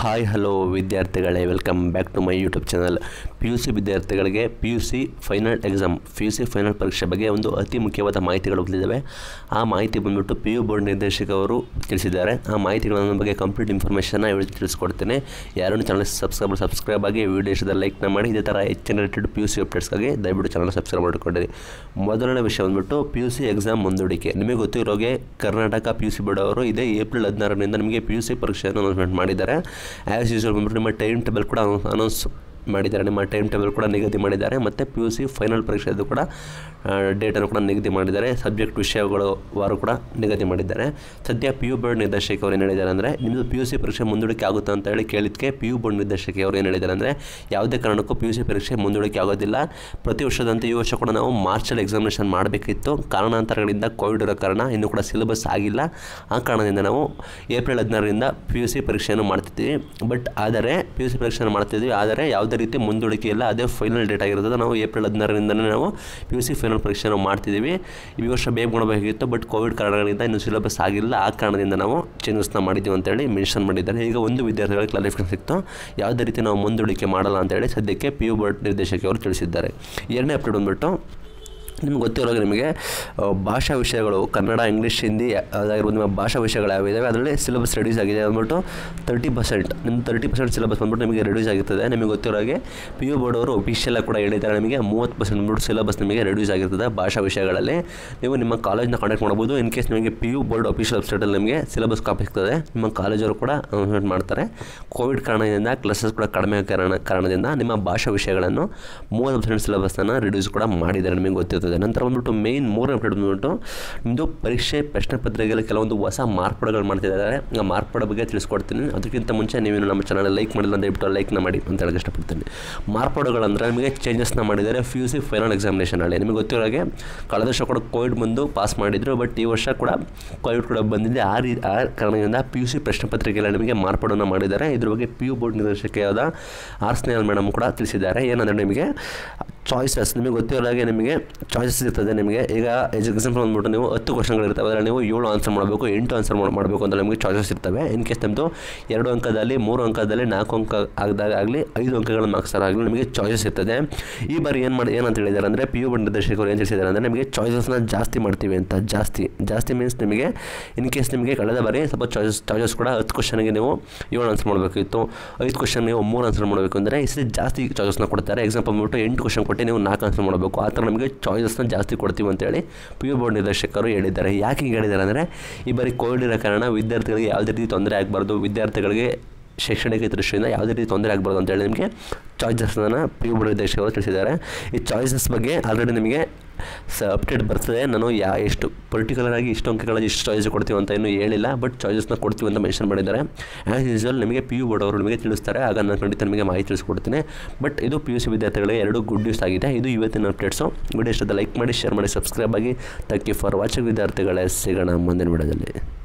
hi hello ವಿದ್ಯಾರ್ಥಿಗಳೇ welcome back to my YouTube channel P U C ವಿದ್ಯಾರ್ಥಿಗಳಿಗೆ P U C final exam P U C final ಪರೀಕ್ಷೆ ಬಗ್ಗೆ ಒಂದು ಅತಿ ಮುಖ್ಯವಾದ ಮಾಹಿತಿಗಳು ಬಂದಿದ್ದಾವೆ ಆ ಮಾಹಿತಿ ಬಂದ್ಬಿಟ್ಟು ಪಿ ಯು ಬೋರ್ಡ್ ನಿರ್ದೇಶಕ ಅವರು ತಿಳಿಸಿದ್ದಾರೆ ಆ ಮಾಹಿತಿಗಳ ಬಗ್ಗೆ ಕಂಪ್ಲೀಟ್ ಇನ್ಫಾರ್ಮೇಷನ್ನ ಇವತ್ತು ತಿಳಿಸ್ಕೊಡ್ತೇನೆ ಯಾರನ್ನು ಚಾನಲ್ ಸಬ್ಸ್ಕ್ರೈಬ್ ಸಬ್ಸ್ಕ್ರೈಬ್ ಆಗಿ ವಿಡಿಯೋ ಇಷ್ಟದ ಲೈಕ್ನ ಮಾಡಿ ಇದೇ ಥರ ಹೆಚ್ಚಿನ ರಿಲೇಟೆಡ್ ಪಿ ಯು ಸಿ ಅಪ್ಡೇಟ್ಸ್ಗಾಗಿ ದಯವಿಟ್ಟು ಚಾನಲ್ ಸಬ್ಸ್ಕ್ರೈಬ್ ಮಾಡಿಕೊಂಡಿರಿ ಮೊದಲನೇ ವಿಷಯ ಬಂದ್ಬಿಟ್ಟು ಪಿ ಯು ಸಿ ಎಕ್ಸಾಮ್ ಮುಂದೂಡಿಕೆ ನಿಮಗೆ ಗೊತ್ತಿರೋಗೆ Karnataka P U C board ಅವರು ಇದೇ ಏಪ್ರಿಲ್ ಹದಿನಾರರಿಂದ ನಿಮಗೆ ಪಿ ಯು ಸಿ ಪರೀಕ್ಷೆಯನ್ನು ಅನೌನ್ಸ್ಮೆಂಟ್ ಮಾಡಿದ್ದಾರೆ ಆ್ಯಸ್ ಯೂಸ್ವಲ್ ಬಂದ್ಬಿಟ್ಟು ನಿಮ್ಮ ಟೈಮ್ ಟೇಬಲ್ ಕೂಡ ಅನೌನ್ಸ್ ಮಾಡಿದ್ದಾರೆ ನಿಮ್ಮ ಟೈಮ್ ಟೇಬಲ್ ಕೂಡ ನಿಗದಿ ಮಾಡಿದ್ದಾರೆ ಮತ್ತು ಪಿ ಯು ಸಿ ಫೈನಲ್ ಪರೀಕ್ಷೆದು ಕೂಡ ಡೇಟನ್ನು ಕೂಡ ನಿಗದಿ ಮಾಡಿದ್ದಾರೆ ಸಬ್ಜೆಕ್ಟ್ ವಿಷಯಗಳು ವಾರು ಕೂಡ ನಿಗದಿ ಮಾಡಿದ್ದಾರೆ ಸದ್ಯ ಪಿ ಯು ಬೋರ್ಡ್ ನಿರ್ದೇಶಕ ಅವರು ಏನು ಹೇಳಿದ್ದಾರೆ ಅಂದರೆ ನಿಮ್ಮದು ಪಿ ಯು ಸಿ ಪರೀಕ್ಷೆ ಮುಂದೂಡಿಕೆ ಆಗುತ್ತೆ ಅಂತ ಹೇಳಿ ಕೇಳಿದ್ದಕ್ಕೆ ಪಿ ಯು ಬೋರ್ಡ್ ನಿರ್ದೇಶಕ ಅವರು ಏನು ಹೇಳಿದ್ದಾರೆ ಅಂದರೆ ಯಾವುದೇ ಕಾರಣಕ್ಕೂ ಪಿ ಯು ಸಿ ಪರೀಕ್ಷೆ ಮುಂದೂಡಿಕೆ ಆಗೋದಿಲ್ಲ ಪ್ರತಿ ವರ್ಷದಂತೆ ಈ ವರ್ಷ ಕೂಡ ನಾವು ಮಾರ್ಚಲ್ಲಿ ಎಕ್ಸಾಮಿನೇಷನ್ ಮಾಡಬೇಕಿತ್ತು ಕಾರಣಾಂತರಗಳಿಂದ ಕೋವಿಡ್ ಇರೋ ಕಾರಣ ಇನ್ನೂ ಕೂಡ ಸಿಲೆಬಸ್ ಆಗಿಲ್ಲ ಆ ಕಾರಣದಿಂದ ನಾವು ಏಪ್ರಿಲ್ ಹದಿನಾರರಿಂದ ಪಿ ಯು ಸಿ ಪರೀಕ್ಷೆಯನ್ನು ಮಾಡ್ತಿದ್ದೀವಿ ಬಟ್ ಆದರೆ ಪಿ ಯು ಸಿ ಪರೀಕ್ಷೆಯನ್ನು ಮಾಡ್ತಿದ್ವಿ ಆದರೆ ಯಾವುದೇ ರೀತಿ ಮುಂದೂಡಿಕೆ ಇಲ್ಲ ಅದೇ ಫೈನಲ್ ಡೇಟ್ ಆಗಿರ್ತದೆ ನಾವು ಏಪ್ರಿಲ್ ಹದಿನಾರರಿಂದನೇ ನಾವು ಪಿ ಯು ಸಿ ಫೈನಲ್ ಪರೀಕ್ಷೆಯನ್ನು ಮಾಡ್ತಿದ್ದೀವಿ ಈ ವರ್ಷ ಬೇಗ ಮಾಡಬೇಕಾಗಿತ್ತು ಬಟ್ ಕೋವಿಡ್ ಕಾರಣಗಳಿಂದ ಇನ್ನೂ ಸಿಲೆಬಸ್ ಆಗಿಲ್ಲ ಆ ಕಾರಣದಿಂದ ನಾವು ಚೇಂಜಸ್ನ ಮಾಡಿದ್ದೀವಿ ಅಂತೇಳಿ ಮೆನ್ಷನ್ ಮಾಡಿದ್ದಾರೆ ಈಗ ಒಂದು ವಿದ್ಯಾರ್ಥಿಗಳಿಗೆ ಕ್ಲಾರಿಫಿಕೇಶನ್ ಸಿಕ್ತು ಯಾವುದೇ ರೀತಿ ನಾವು ಮುಂದೂಡಿಕೆ ಮಾಡಲ್ಲ ಅಂತೇಳಿ ಸದ್ಯಕ್ಕೆ ಪಿ ಯು ಬೋರ್ಡ್ ನಿರ್ದೇಶಕರು ಅವರು ತಿಳಿಸಿದ್ದಾರೆ ಎರಡನೇ ಅಪ್ಡೇಟ್ ಬಂದ್ಬಿಟ್ಟು ನಿಮ್ಗೆ ಗೊತ್ತಿರೋಗೆ ನಿಮಗೆ ಆ, ಭಾಷಾ ವಿಷಯಗಳು ಕನ್ನಡ ಇಂಗ್ಲೀಷ್ ಹಿಂದಿ ಅದಾಗಿರ್ಬೋದು ನಿಮ್ಮ ಭಾಷಾ ವಿಷಯಗಳು ಯಾವಿದಾವೆ ಅದರಲ್ಲಿ ಸಿಲೆಬಸ್ ರೆಡ್ಯೂಸ್ ಆಗಿದೆ ಅಂದ್ಬಿಟ್ಟು ತರ್ಟಿ ಪರ್ಸೆಂಟ್ ನಿಮ್ಮ ತರ್ಟಿ ಪರ್ಸೆಂಟ್ ಸಿಲೆಬಸ್ ಬಂದ್ಬಿಟ್ಟು ನಿಮಗೆ ರೆಡ್ಯೂಸ್ ಆಗಿರ್ತದೆ ನಿಮಗೆ ಗೊತ್ತಿರೋಗೆ ಪಿ ಯು ಬೋರ್ಡ್ ಅವರು ಒಫಿಷಿಯಲ್ ಕೂಡ ಹೇಳಿದ್ದಾರೆ ನಿಮಗೆ ಮೂವತ್ತು ಪರ್ಸೆಂಟ್ ಬಂದ್ಬಿಟ್ಟು ಸಿಲೆಬಸ್ ನಿಮಗೆ ರೆಡ್ಯೂಸ್ ಆಗಿರ್ತದೆ ಭಾಷಾ ವಿಷಯಗಳಲ್ಲಿ ನೀವು ನಿಮ್ಮ ಕಾಲೇಜ್ನ ಕಾಂಟ್ಯಾಕ್ಟ್ ಮಾಡ್ಬೋದು ಇನ್ ಕೇಸ್ ನಿಮಗೆ ಪಿ ಯು ಬೋರ್ಡ್ ಅಫಿಷಿಯಲ್ ವೆಬ್ಸೈಟಲ್ಲಿ ನಿಮಗೆ ಸಿಲೆಬಸ್ ಕಾಪಿ ಸಿಗ್ತದೆ ನಿಮ್ಮ ಕಾಲೇಜವರು ಕೂಡ ಅನೌನ್ಸ್ಮೆಂಟ್ ಮಾಡ್ತಾರೆ ಕೋವಿಡ್ ಕಾರಣದಿಂದ ಕ್ಲಾಸಸ್ ಕೂಡ ಕಡಿಮೆ ಕಾರಣ ಕಾರಣದಿಂದ ನಿಮ್ಮ ಭಾಷಾ ವಿಷಯಗಳನ್ನು ಮೂವತ್ತು ಪರ್ಸೆಂಟ್ ಸಿಲೆಬಸ್ನ ರಿಡ್ಯೂಸ್ ಕೂಡ ಮಾಡಿದ್ದಾರೆ ನಿಮಗೆ ಗೊತ್ತಿರ್ತದೆ ನಂತರ ಬಂದ್ಬಿಟ್ಟು ಮೇಯ್ನ್ ಮೂರನೇ ಅಪ್ಡೇಟ್ ಬಂದ್ಬಿಟ್ಟು ನಿಮ್ಮದು ಪರೀಕ್ಷೆ ಪ್ರಶ್ನೆ ಪತ್ರಿಕೆಯಲ್ಲಿ ಕೆಲವೊಂದು ಹೊಸ ಮಾರ್ಪಾಡುಗಳು ಮಾಡ್ತಿದ್ದಾರೆ ಆ ಮಾರ್ಪಾಡು ಬಗ್ಗೆ ತಿಳಿಸ್ಕೊಡ್ತೀನಿ ಅದಕ್ಕಿಂತ ಮುಂಚೆ ನೀವೇನು ನಮ್ಮ ಚಾನಲ್ ಲೈಕ್ ಮಾಡಿಲ್ಲ ದಯವಿಟ್ಟು ಲೈಕ್ನ ಮಾಡಿ ಅಂತ ಹೇಳಕ್ಕೆ ಇಷ್ಟಪಡ್ತೀನಿ ಮಾರ್ಪಾಡುಗಳಂದರೆ ನಿಮಗೆ ಚೇಂಜಸ್ನ ಮಾಡಿದ್ದಾರೆ ಪಿ ಯು ಸಿ ಫೈನಲ್ ಎಕ್ಸಾಮಿನೇಷನಲ್ಲಿ ನಿಮಗೆ ಗೊತ್ತಿರೋ ಹಾಗೆ ಕಳೆದ ವರ್ಷ ಕೂಡ ಕೋವಿಡ್ ಬಂದು ಪಾಸ್ ಮಾಡಿದ್ರು ಬಟ್ ಈ ವರ್ಷ ಕೂಡ ಕೋವಿಡ್ ಕೂಡ ಬಂದಿದೆ ಆ ರೀ ಆ ಕಾರಣದಿಂದ ಪಿ ಯು ಸಿ ಪ್ರಶ್ನೆ ಪತ್ರಿಕೆಯಲ್ಲಿ ನಿಮಗೆ ಮಾರ್ಪಾಡನ್ನು ಮಾಡಿದ್ದಾರೆ ಇದ್ರ ಬಗ್ಗೆ ಪಿ ಯು ಬೋರ್ಡ್ ನಿರ್ದೇಶಕಿಯಾದ ಆರ್ ಸ್ನೇಹಲ್ ಮೇಡಮ್ ಕೂಡ ತಿಳಿಸಿದ್ದಾರೆ ಏನಂದರೆ ನಿಮಗೆ ಚಾಯ್ಸಸ್ ನಿಮಗೆ ಗೊತ್ತಿರೋ ಹಾಗೆ ನಿಮಗೆ ಚಾಯ್ಸಸ್ ಇರ್ತದೆ ನಿಮಗೆ ಈಗ ಎಕ್ಸಾಂಪಲ್ ಬಂದ್ಬಿಟ್ಟು ನೀವು ಹತ್ತು ಕ್ವಶನ್ಗಳಿರ್ತವೆ ಅದರಲ್ಲಿ ನೀವು ಏಳು ಆನ್ಸರ್ ಮಾಡಬೇಕು ಎಂಟು ಆನ್ಸರ್ ಮಾಡಬೇಕು ಅಂತ ನಿಮಗೆ ಚಾಯ್ಸಸ್ ಇರ್ತವೆ ಇನ್ ಕೇಸ್ ನಿಮ್ಮದು ಎರಡು ಅಂಕದಲ್ಲಿ ಮೂರು ಅಂಕದಲ್ಲಿ ನಾಲ್ಕು ಅಂಕ ಆಗದಾಗ ಆಗಲಿ ಐದು ಅಂಕಗಳ ಮಾರ್ಕ್ಸ್ ಆಗಲಿ ನಿಮಗೆ ಚಾಯ್ಸಸ್ ಇರ್ತದೆ ಈ ಬಾರಿ ಏನು ಮಾಡಿ ಏನಂತ ಹೇಳಿದ್ದಾರೆ ಅಂದರೆ ಪಿ ಯು ಬೋರ್ಡ್ ನಿರ್ದೇಶಕರು ಏನು ತಿಳಿಸಿದ್ದಾರೆ ಅಂದರೆ ನಿಮಗೆ ಚಾಯ್ಸಸ್ನ ಜಾಸ್ತಿ ಮಾಡ್ತೀವಿ ಅಂತ ಜಾಸ್ತಿ ಜಾಸ್ತಿ ಮೀನ್ಸ್ ನಿಮಗೆ ಇನ್ ಕೇಸ್ ನಿಮಗೆ ಕಳೆದ ಬಾರಿ ಸ್ವಲ್ಪ ಚಾಯ್ಸಸ್ ಚಾಯ್ಸಸ್ ಕೂಡ ಹತ್ತು ಕ್ವಶನ್ಗೆ ನೀವು ಏಳು ಆನ್ಸರ್ ಮಾಡಬೇಕಿತ್ತು ಐದು ಕ್ವಶನ್ ನೀವು ಮೂರು ಆನ್ಸರ್ ಮಾಡಬೇಕು ಅಂದರೆ ಈ ಸತಿ ಜಾಸ್ತಿ ಚಾಯ್ಸಸ್ನ ಕೊಡ್ತಾರೆ ಎಕ್ಸಾಂಪಲ್ ಬಂದ್ಬಿಟ್ಟು ಎಂಟು ಕ್ವಶನ್ ಕೊಟ್ಟು ನೀವು ನಾಲ್ಕು ಆನ್ಸರ್ ಮಾಡಬೇಕು ಆ ಥರ ನಮಗೆ ಚಾಯ್ಸಸ್ನ ಜಾಸ್ತಿ ಕೊಡ್ತೀವಿ ಅಂತೇಳಿ ಪಿ ಯು ಬೋರ್ಡ್ ನಿರ್ದೇಶಕರು ಹೇಳಿದ್ದಾರೆ ಯಾಕೆ ಹಿಂಗೆ ಹೇಳಿದ್ದಾರೆ ಅಂದರೆ ಈ ಬಾರಿ ಕೋವಿಡ್ ಇರೋ ಕಾರಣ ವಿದ್ಯಾರ್ಥಿಗಳಿಗೆ ಯಾವುದೇ ರೀತಿ ತೊಂದರೆ ಆಗಬಾರ್ದು ವಿದ್ಯಾರ್ಥಿಗಳಿಗೆ ಶೈಕ್ಷಣಿಕ ದೃಷ್ಟಿಯಿಂದ ಯಾವುದೇ ರೀತಿ ತೊಂದರೆ ಆಗಬಾರ್ದು ಅಂತೇಳಿ ನಿಮಗೆ ಚಾಯ್ಸಸ್ನ ಪಿ ಯು ಬೋರ್ಡ್ ನಿರ್ದೇಶಕರು ತಿಳಿಸಿದ್ದಾರೆ ಈ ಚಾಯ್ಸಸ್ ಬಗ್ಗೆ ಆಲ್ರೆಡಿ ನಿಮಗೆ ಸ ಅಪ್ಡೇಟ್ ಬರ್ತದೆ ನಾನು ಯಾ ಎಷ್ಟು ಪರ್ಟಿಕ್ಯುಲರ್ ಆಗಿ ಇಷ್ಟು ಅಂಕಗಳಲ್ಲಿ ಇಷ್ಟು ಚಾಯ್ಸ್ ಕೊಡ್ತೀವಿ ಅಂತ ಇನ್ನೂ ಹೇಳಿಲ್ಲ ಬಟ್ ಚಾಯ್ಸಸ್ನ ಕೊಡ್ತೀವಿ ಅಂತ ಮೆನ್ಷನ್ ಮಾಡಿದ್ದಾರೆ ಆ್ಯಸ್ ಯೂಸ್ವಲ್ ನಿಮಗೆ ಪಿ ಯು ಬೋರ್ಡ್ ಅವರು ನಿಮಗೆ ತಿಳಿಸ್ತಾರೆ ಆಗ ನಾನು ಖಂಡಿತ ನಿಮಗೆ ಮಾಹಿತಿ ತಿಳಿಸ್ಕೊಡ್ತೀನಿ ಬಟ್ ಇದು ಪಿ ಯು ಸಿ ವಿದ್ಯಾರ್ಥಿಗಳಿಗೆ ಎರಡು ಗುಡ್ ನ್ಯೂಸ್ ಆಗಿದೆ ಇದು ಇವತ್ತಿನ ಅಪ್ಡೇಟ್ಸು ವಿಡಿಯೋ ಇಷ್ಟದ ಲೈಕ್ ಮಾಡಿ ಶೇರ್ ಮಾಡಿ ಸಬ್ಸ್ಕ್ರೈಬ್ ಆಗಿ ಥ್ಯಾಂಕ್ ಯು ಫಾರ್ ವಾಚಿಂಗ್ ವಿದ್ಯಾರ್ಥಿಗಳೇ ಸಿಗೋಣ ಮುಂದಿನ ವಿಡಿಯೋದಲ್ಲಿ